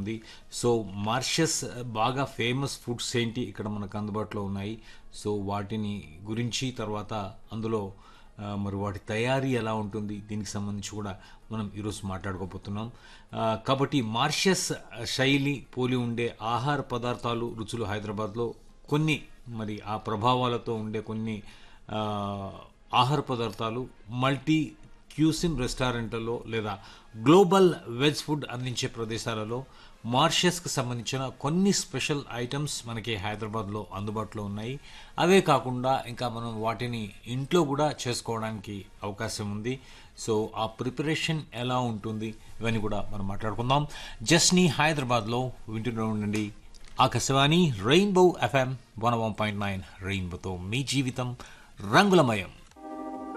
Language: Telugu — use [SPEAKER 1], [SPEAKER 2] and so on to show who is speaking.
[SPEAKER 1] ఉంది సో మార్షస్ బాగా ఫేమస్ ఫుడ్స్ ఏంటి ఇక్కడ మనకు అందుబాటులో ఉన్నాయి సో వాటిని గురించి తర్వాత అందులో ఆ, మరి వాటి తయారీ ఎలా ఉంటుంది దీనికి సంబంధించి కూడా మనం ఈరోజు మాట్లాడుకోబోతున్నాం ఆ, కాబట్టి మార్షస్ శైలి పోలి ఉండే ఆహార పదార్థాలు రుచులు హైదరాబాద్లో కొన్ని మరి ఆ ప్రభావాలతో ఉండే కొన్ని ఆ, ఆహార పదార్థాలు మల్టీ క్యూసిన్ రెస్టారెంట్లలో లేదా గ్లోబల్ వెజ్ ఫుడ్ అందించే ప్రదేశాలలో మార్షస్కి సంబంధించిన కొన్ని స్పెషల్ ఐటమ్స్ మనకి హైదరాబాద్లో అందుబాటులో ఉన్నాయి అవే కాకుండా ఇంకా మనం వాటిని ఇంట్లో కూడా చేసుకోవడానికి అవకాశం ఉంది సో ఆ ప్రిపరేషన్ ఎలా ఉంటుంది ఇవన్నీ కూడా మనం మాట్లాడుకుందాం జస్ని హైదరాబాద్లో వింటూనే ఉండండి Akashvani Rainbow FM one one point nine రెయిన్బోతో మీ జీవితం రంగులమయం